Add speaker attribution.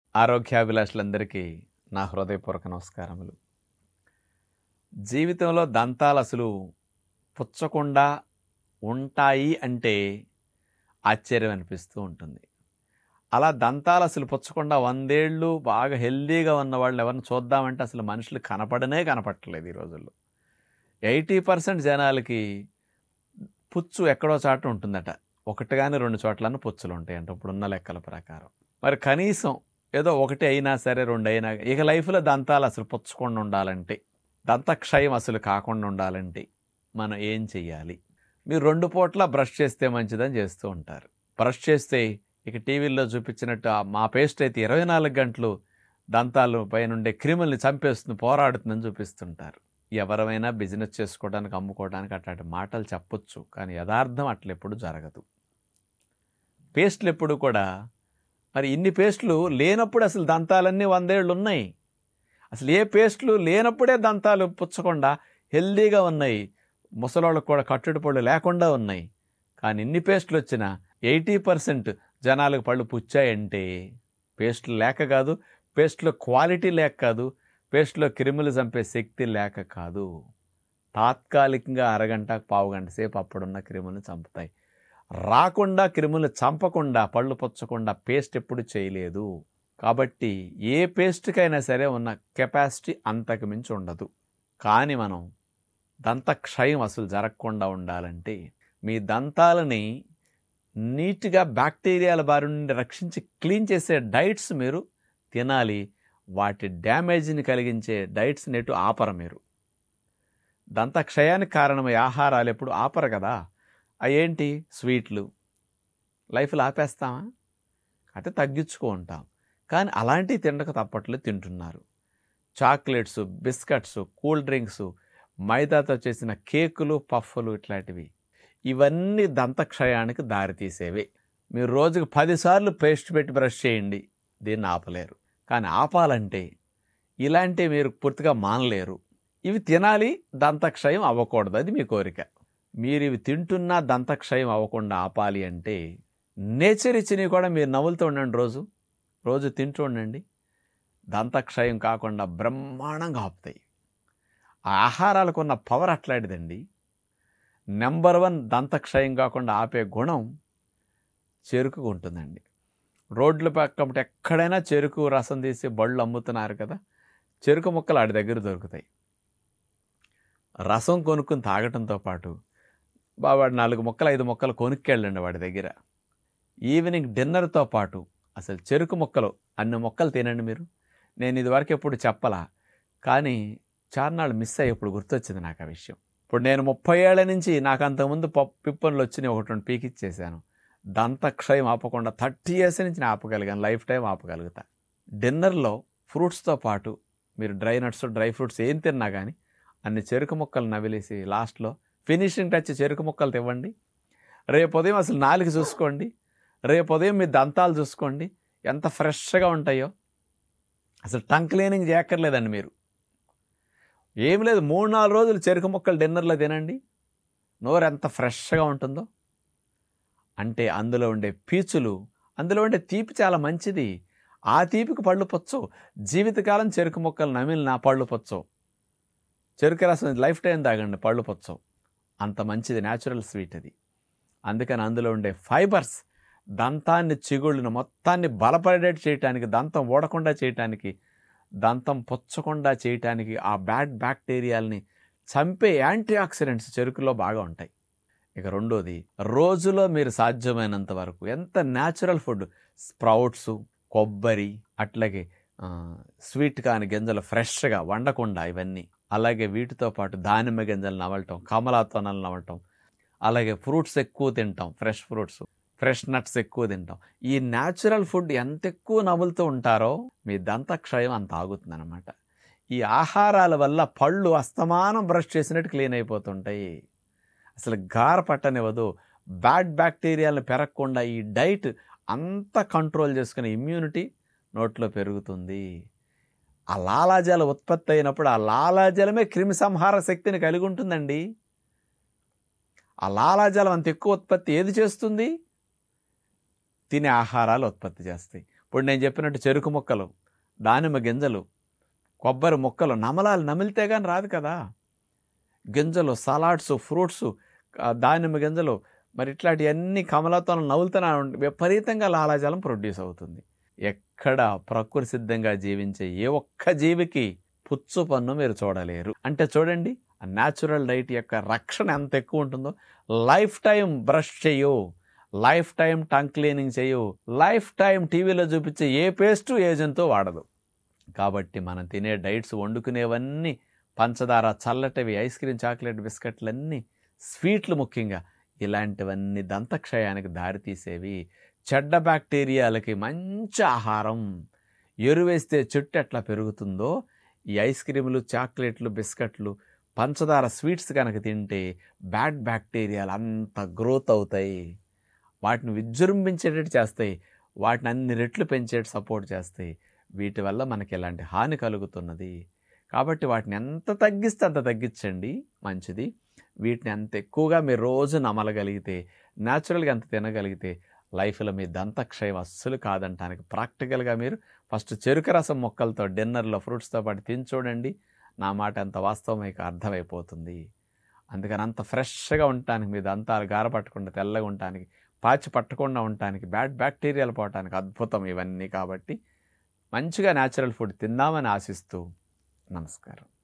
Speaker 1: ఆరోగ్యాభిలాషులందరికీ నా హృదయపూర్వక నమస్కారములు జీవితంలో దంతాలు అసలు పుచ్చకుండా ఉంటాయి అంటే ఆశ్చర్యం అనిపిస్తూ ఉంటుంది అలా దంతాలు అసలు పుచ్చకుండా వందేళ్ళు బాగా హెల్దీగా ఉన్న వాళ్ళు ఎవరిని చూద్దామంటే అసలు మనుషులు కనపడనే కనపడట్లేదు ఈ రోజుల్లో ఎయిటీ పర్సెంట్ జనాలకి పుచ్చు ఎక్కడో చాట ఉంటుందట ఒకటి కానీ రెండు చోట్లను పుచ్చులు ఉంటాయంట ఇప్పుడున్న లెక్కల ప్రకారం మరి కనీసం ఏదో ఒకటి అయినా సరే రెండు అయినా ఇక లైఫ్లో దంతాలు అసలు పుచ్చకుండా ఉండాలంటే దంతక్షయం అసలు కాకుండా ఉండాలంటే మనం ఏం చెయ్యాలి మీరు రెండు పూట్ల బ్రష్ చేస్తే మంచిదని చేస్తూ ఉంటారు బ్రష్ చేస్తే ఇక టీవీల్లో చూపించినట్టు ఆ మా పేస్ట్ అయితే ఇరవై నాలుగు గంటలు దంతాలు పైనుండే క్రిముల్ని చంపేస్తుంది పోరాడుతుందని చూపిస్తుంటారు ఎవరైనా బిజినెస్ చేసుకోవడానికి అమ్ముకోవడానికి అట్లాంటి మాటలు చెప్పొచ్చు కానీ యథార్థం అట్లా ఎప్పుడు జరగదు పేస్ట్లు ఎప్పుడు కూడా మరి ఇన్ని పేస్ట్లు లేనప్పుడు అసలు దంతాలన్నీ వందేళ్ళు ఉన్నాయి అసలు ఏ పేస్ట్లు లేనప్పుడే దంతాలు పుచ్చకుండా హెల్దీగా ఉన్నాయి ముసలోళ్ళకు కూడా కట్టుడు పళ్ళు లేకుండా ఉన్నాయి కానీ ఇన్ని పేస్ట్లు వచ్చినా ఎయిటీ పర్సెంట్ జనాలకు పళ్ళు పుచ్చాయంటే పేస్ట్లు లేక కాదు పేస్ట్లో క్వాలిటీ లేక కాదు పేస్ట్లో క్రిములు చంపే శక్తి లేక కాదు తాత్కాలికంగా అరగంట పావు గంట సేపు అప్పుడున్న క్రిములను చంపుతాయి రాకుండా క్రిములు చంపకుండా పళ్ళు పుచ్చకుండా పేస్ట్ ఎప్పుడు చేయలేదు కాబట్టి ఏ పేస్ట్కైనా సరే ఉన్న కెపాసిటీ అంతకు మించి ఉండదు కానీ మనం దంతక్షయం అసలు జరగకుండా ఉండాలంటే మీ దంతాలని నీట్గా బ్యాక్టీరియాల బారి నుండి రక్షించి క్లీన్ చేసే డైట్స్ మీరు తినాలి వాటి డ్యామేజ్ని కలిగించే డైట్స్ నెటు ఆపర మీరు దంతక్షయానికి కారణమయ్యే ఆహారాలు ఎప్పుడు ఆపరు కదా అవేంటి స్వీట్లు లైఫ్లో ఆపేస్తామా అయితే తగ్గించుకో ఉంటాం కానీ అలాంటివి తినక తప్పట్లేదు తింటున్నారు చాక్లెట్స్ బిస్కెట్స్ కూల్ డ్రింక్స్ మైదాతో చేసిన కేకులు పఫ్ఫులు ఇట్లాంటివి ఇవన్నీ దంతక్షయానికి దారితీసేవి మీరు రోజుకు పదిసార్లు పేస్ట్ పెట్టి బ్రష్ చేయండి దీన్ని ఆపలేరు కానీ ఆపాలంటే ఇలాంటివి మీరు పూర్తిగా మానలేరు ఇవి తినాలి దంతక్షయం అవ్వకూడదు అది మీ కోరిక మీరు ఇవి తింటున్నా దంతక్షయం అవ్వకుండా ఆపాలి అంటే నేచర్ ఇచ్చినవి కూడా మీరు నవ్వులుతూ ఉండండి రోజు రోజు తింటూ ఉండండి దంతక్షయం కాకుండా బ్రహ్మాండంగా ఆపుతాయి ఆ ఆహారాలకు ఉన్న పవర్ అట్లాంటిదండి నెంబర్ వన్ దంతక్షయం కాకుండా ఆపే గుణం చెరుకుకు ఉంటుందండి రోడ్ల పక్కన ఎక్కడైనా చెరుకు రసం తీసి బళ్ళు అమ్ముతున్నారు కదా చెరుకు ముక్కలు ఆడి దగ్గర దొరుకుతాయి రసం కొనుక్కుని తాగటంతో పాటు బా వాడు నాలుగు మొక్కలు ఐదు మొక్కలు కొనుక్కెళ్ళండి వాడి దగ్గర ఈవినింగ్ డిన్నర్తో పాటు అసలు చెరుకు మొక్కలు అన్ని మొక్కలు తినండి మీరు నేను ఇదివరకు ఎప్పుడు చెప్పలా కానీ చార్నాళ్ళు మిస్ అయ్యి ఇప్పుడు గుర్తొచ్చింది నాకు ఆ విషయం ఇప్పుడు నేను ముప్పై ఏళ్ల నుంచి నాకు అంతకుముందు పప్పు పిప్పన్లు వచ్చినాయి ఒకటి రెండు పీకిచ్చేసాను దంతక్షయం ఆపకుండా థర్టీ ఇయర్స్ నుంచి నేను ఆపగలిగాను లైఫ్ టైం ఆపగలుగుతా డిన్నర్లో ఫ్రూట్స్తో పాటు మీరు డ్రై నట్స్ డ్రై ఫ్రూట్స్ ఏం తిన్నా కానీ అన్ని చెరుకు ముక్కలు నవిలేసి లాస్ట్లో ఫినిషింగ్ టచ్ చెరుకు ముక్కలు తివ్వండి రేపు ఉదయం అసలు నాలుగు చూసుకోండి రేపు ఉదయం మీ దంతాలు చూసుకోండి ఎంత ఫ్రెష్గా ఉంటాయో అసలు టంగ్ క్లీనింగ్ చేయక్కర్లేదండి మీరు ఏం లేదు మూడు నాలుగు రోజులు చెరుకు ముక్కలు డిన్నర్లో తినండి నోరు ఎంత ఫ్రెష్గా ఉంటుందో అంటే అందులో ఉండే పీచులు అందులో ఉండే తీపి చాలా మంచిది ఆ తీపికి పళ్ళు పొచ్చవు జీవితకాలం చెరుకు మొక్కలు నమిలి నా పళ్ళు పొచ్చవు చెరుకు రసం లైఫ్ టైం తాగండి పళ్ళు పొచ్చవు అంత మంచిది న్యాచురల్ స్వీట్ అది అందుకని అందులో ఉండే ఫైబర్స్ దంతాన్ని చిగుళ్ళను మొత్తాన్ని బలపడేట్ చేయటానికి దంతం ఓడకుండా చేయటానికి దంతం పొచ్చకుండా చేయటానికి ఆ బ్యాడ్ బ్యాక్టీరియాల్ని చంపే యాంటీ ఆక్సిడెంట్స్ చెరుకులో బాగా ఉంటాయి ఇక రెండోది రోజులో మీరు సాధ్యమైనంత వరకు ఎంత న్యాచురల్ ఫుడ్ స్ప్రౌట్స్ కొబ్బరి అట్లాగే ఆ, స్వీట్ కాని గింజలు ఫ్రెష్గా వండకుండా ఇవన్నీ అలాగే వీటితో పాటు దానిమ్మ గింజలు నవలటం కమలాతోనలు నవలటం అలాగే ఫ్రూట్స్ ఎక్కువ తింటాం ఫ్రెష్ ఫ్రూట్స్ ఫ్రెష్ నట్స్ ఎక్కువ తింటాం ఈ న్యాచురల్ ఫుడ్ ఎంత ఎక్కువ నవ్వులుతూ ఉంటారో మీ దంతక్షయం అంత ఆగుతుందన్నమాట ఈ ఆహారాల వల్ల పళ్ళు అస్తమానం బ్రష్ చేసినట్టు క్లీన్ అయిపోతుంటాయి అసలు గార పట్టనివ్వదు బ్యాడ్ బ్యాక్టీరియాలను పెరగకుండా ఈ డైట్ అంతా కంట్రోల్ చేసుకునే ఇమ్యూనిటీ నోట్లో పెరుగుతుంది ఆ లాలాజల ఉత్పత్తి అయినప్పుడు ఆ లాలాజలమే క్రిమి సంహార శక్తిని కలిగి ఉంటుందండి ఆ లాలాజలం అంత ఎక్కువ ఉత్పత్తి ఏది చేస్తుంది తినే ఆహారాలు ఉత్పత్తి చేస్తాయి ఇప్పుడు నేను చెప్పినట్టు చెరుకు మొక్కలు దానిమ్మ గింజలు కొబ్బరి మొక్కలు నమలాలు నమిలితే కానీ రాదు కదా గింజలు సలాడ్స్ ఫ్రూట్స్ దానిమ్మ గింజలు మరి ఇట్లాంటివన్నీ కమలతో నవ్వులుతూనే ఉంటే విపరీతంగా లాలాజలం ప్రొడ్యూస్ అవుతుంది ఎక్కడ ప్రకృతి సిద్ధంగా జీవించే ఏ ఒక్క జీవికి పుచ్చు పన్ను మీరు చూడలేరు అంటే చూడండి ఆ న్యాచురల్ డైట్ యొక్క రక్షణ ఎంత ఎక్కువ ఉంటుందో లైఫ్ టైం బ్రష్ చేయు లైఫ్ టైం టంగ్ క్లీనింగ్ చేయు లైఫ్ టైం టీవీలో చూపించే ఏ పేస్టు ఏజెంట్తో వాడదు కాబట్టి మనం తినే డైట్స్ వండుకునేవన్నీ పంచదార చల్లటివి ఐస్ క్రీమ్ చాక్లెట్ బిస్కెట్లన్నీ స్వీట్లు ముఖ్యంగా ఇలాంటివన్నీ దంతక్షయానికి దారితీసేవి చెడ్డ బ్యాక్టీరియాలకి మంచి ఆహారం ఎరువేస్తే చెట్టు ఎట్లా పెరుగుతుందో ఈ ఐస్ క్రీములు చాక్లెట్లు బిస్కెట్లు పంచదార స్వీట్స్ కనుక తింటే బ్యాడ్ బ్యాక్టీరియాలు అంత గ్రోత్ అవుతాయి వాటిని విజృంభించేటట్టు చేస్తాయి వాటిని అన్ని రెట్లు పెంచేట్టు సపోర్ట్ చేస్తాయి వీటి వల్ల మనకి ఎలాంటి హాని కలుగుతున్నది కాబట్టి వాటిని ఎంత తగ్గిస్తే అంత తగ్గించండి మంచిది వీటిని అంత ఎక్కువగా మీరు రోజు నమలగలిగితే న్యాచురల్గా అంత తినగలిగితే లైఫ్లో మీ దంతక్షయం అస్సలు కాదంటానికి ప్రాక్టికల్గా మీరు ఫస్ట్ చెరుకు రసం మొక్కలతో డిన్నర్లో ఫ్రూట్స్తో పాటు తిని చూడండి నా మాట ఎంత వాస్తవం మీకు అర్థమైపోతుంది అందుకని అంత ఫ్రెష్గా ఉండటానికి మీ దంతాలు గారపట్టకుండా తెల్లగా ఉండటానికి పాచి పట్టకుండా ఉండటానికి బ్యాడ్ బ్యాక్టీరియాలు పోవటానికి అద్భుతం ఇవన్నీ కాబట్టి మంచిగా న్యాచురల్ ఫుడ్ తిందామని ఆశిస్తూ నమస్కారం